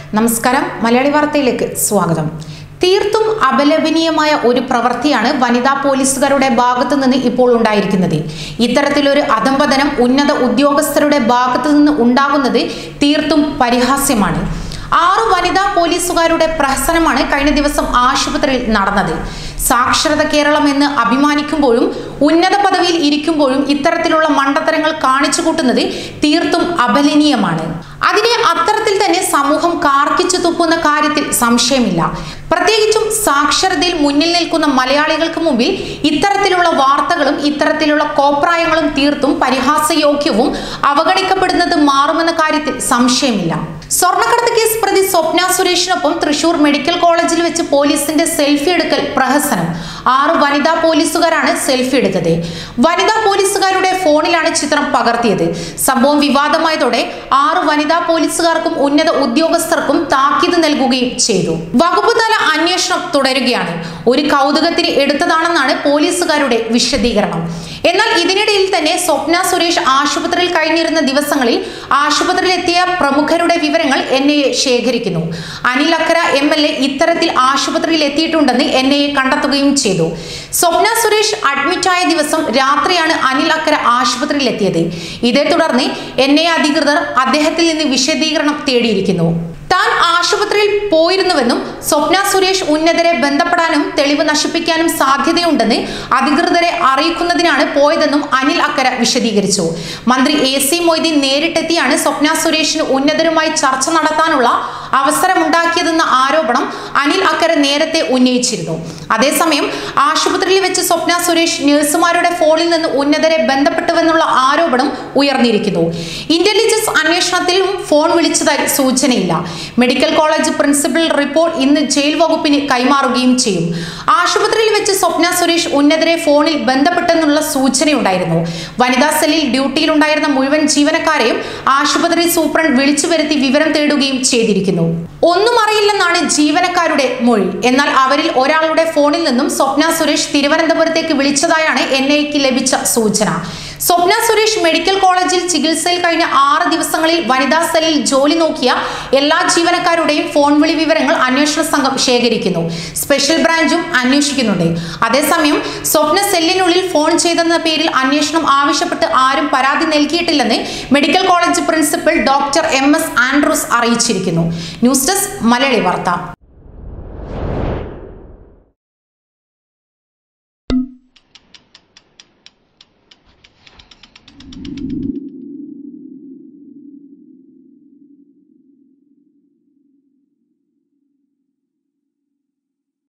നമസ്കാരം മലയാളി വാർത്തയിലേക്ക് സ്വാഗതം തീർത്തും അപലപനീയമായ ഒരു പ്രവൃത്തിയാണ് വനിതാ പോലീസുകാരുടെ ഭാഗത്തു നിന്ന് ഇപ്പോൾ ഉണ്ടായിരിക്കുന്നത് ഇത്തരത്തിലൊരു അധംപതനം ഉന്നത ഉദ്യോഗസ്ഥരുടെ ഭാഗത്തു നിന്ന് ഉണ്ടാകുന്നത് തീർത്തും പരിഹാസ്യമാണ് ആറു വനിതാ പോലീസുകാരുടെ പ്രഹസനമാണ് കഴിഞ്ഞ ദിവസം ആശുപത്രിയിൽ നടന്നത് സാക്ഷരത കേരളം എന്ന് അഭിമാനിക്കുമ്പോഴും ഉന്നത പദവിയിൽ ഇരിക്കുമ്പോഴും ഇത്തരത്തിലുള്ള മണ്ടത്തരങ്ങൾ കാണിച്ചു കൂട്ടുന്നത് തീർത്തും അപലനീയമാണ് അതിനെ അത്തരത്തിൽ തന്നെ സമൂഹം കാർക്കിച്ചു തുപ്പുന്ന കാര്യത്തിൽ സംശയമില്ല പ്രത്യേകിച്ചും സാക്ഷരതയിൽ മുന്നിൽ നിൽക്കുന്ന മലയാളികൾക്ക് മുമ്പിൽ ഇത്തരത്തിലുള്ള വാർത്തകളും ഇത്തരത്തിലുള്ള കോപ്രായങ്ങളും തീർത്തും പരിഹാസയോഗ്യവും അവഗണിക്കപ്പെടുന്നത് മാറുമെന്ന കാര്യത്തിൽ സംശയമില്ല സ്വർണ്ണക്കടത്ത് കേസ് പ്രതി സ്വപ്ന സുരേഷിനൊപ്പം തൃശൂർ മെഡിക്കൽ കോളേജിൽ വെച്ച് പോലീസിന്റെ സെൽഫി എടുക്കൽ പ്രഹസനം ആറ് വനിതാ പോലീസുകാരാണ് സെൽഫി എടുത്തത് വനിതാ പോലീസുകാരുടെ ഫോണിലാണ് ചിത്രം പകർത്തിയത് സംഭവം വിവാദമായതോടെ ആറ് വനിതാ പോലീസുകാർക്കും ഉന്നത ഉദ്യോഗസ്ഥർക്കും താക്കീത് നൽകുകയും ചെയ്തു വകുപ്പ് തല അന്വേഷണം തുടരുകയാണ് ഒരു കൗതുകത്തിന് എടുത്തതാണെന്നാണ് പോലീസുകാരുടെ വിശദീകരണം എന്നാൽ ഇതിനിടയിൽ തന്നെ സ്വപ്ന സുരേഷ് ആശുപത്രിയിൽ കഴിഞ്ഞിരുന്ന ദിവസങ്ങളിൽ ആശുപത്രിയിലെത്തിയ പ്രമുഖരുടെ വിവരങ്ങൾ എൻ ഐ എ ശേഖരിക്കുന്നു Anil Akkara M L A ഇത്തരത്തിൽ ആശുപത്രിയിൽ എത്തിയിട്ടുണ്ടെന്ന് എൻ ഐ എ കണ്ടെത്തുകയും ചെയ്തു സ്വപ്ന സുരേഷ് അഡ്മിറ്റായ ദിവസം രാത്രിയാണ് അനിൽ അക്കര ആശുപത്രിയിൽ എത്തിയത് ഇതേ തുടർന്ന് എൻ ഐ എ അധികൃതർ അദ്ദേഹത്തിൽ നിന്ന് വിശദീകരണം തേടിയിരിക്കുന്നു താൻ ആശുപത്രിയിൽ പോയിരുന്നുവെന്നും സ്വപ്ന സുരേഷ് ഉന്നതരെ ബന്ധപ്പെടാനും തെളിവ് നശിപ്പിക്കാനും സാധ്യതയുണ്ടെന്ന് അധികൃതരെ അറിയിക്കുന്നതിനാണ് പോയതെന്നും അനിൽ അക്കര വിശദീകരിച്ചു മന്ത്രി എ സി മൊയ്തീൻ നേരിട്ടെത്തിയാണ് സ്വപ്ന സുരേഷിന് ഉന്നതരുമായി ചർച്ച നടത്താനുള്ള അവസരമുണ്ടാക്കിയതെന്ന ആരോപണം അനിൽ അക്കര നേരത്തെ ഉന്നയിച്ചിരുന്നു അതേസമയം ആശുപത്രിയിൽ വെച്ച് സ്വപ്ന സുരേഷ് നഴ്സുമാരുടെ ഫോണിൽ നിന്ന് ഉന്നതരെ ബന്ധപ്പെട്ടുവെന്നുള്ള ആരോപണം ഉയർന്നിരിക്കുന്നു ഇന്റലിജൻസ് അന്വേഷണത്തിലും ഫോൺ വിളിച്ചതായി സൂചനയില്ല മെഡിക്കൽ കോളേജ് പ്രിൻസിപ്പൽ റിപ്പോർട്ട് ഇന്ന് ജയിൽ വകുപ്പിന് കൈമാറുകയും ചെയ്യും ആശുപത്രിയിൽ വെച്ച് സ്വപ്ന സുരേഷ് ഉന്നതരെ ഫോണിൽ ബന്ധപ്പെട്ടെന്നുള്ള സൂചനയുണ്ടായിരുന്നു വനിതാ സെല്ലിൽ ഡ്യൂട്ടിയിലുണ്ടായിരുന്ന മുഴുവൻ ജീവനക്കാരെയും ആശുപത്രി സൂപ്രണ്ട് വിളിച്ചു വരുത്തി വിവരം തേടുകയും ചെയ്തിരിക്കുന്നു ഒന്നും അറിയില്ലെന്നാണ് ജീവനക്കാരുടെ മൊഴി എന്നാൽ അവരിൽ ഒരാളുടെ ഫോണിൽ നിന്നും സ്വപ്ന സുരേഷ് തിരുവനന്തപുരത്തേക്ക് വിളിച്ചതായാണ് എൻ ഐക്ക് ലഭിച്ച സൂചന സ്വപ്ന സുരേഷ് മെഡിക്കൽ കോളേജിൽ ചികിത്സയിൽ കഴിഞ്ഞ ആറ് ദിവസങ്ങളിൽ വനിതാ സെല്ലിൽ ജോലി നോക്കിയ എല്ലാ ജീവനക്കാരുടെയും ഫോൺ വിളി വിവരങ്ങൾ അന്വേഷണ സംഘം ശേഖരിക്കുന്നു സ്പെഷ്യൽ ബ്രാഞ്ചും അന്വേഷിക്കുന്നുണ്ട് അതേസമയം സ്വപ്ന സെല്ലിനുള്ളിൽ ഫോൺ ചെയ്തെന്ന പേരിൽ അന്വേഷണം ആവശ്യപ്പെട്ട് ആരും പരാതി നൽകിയിട്ടില്ലെന്ന് medical college principal doctor M S Andrews അറിയിച്ചിരിക്കുന്നു ന്യൂസ് ഡെസ്ക് മലയാളി വാർത്ത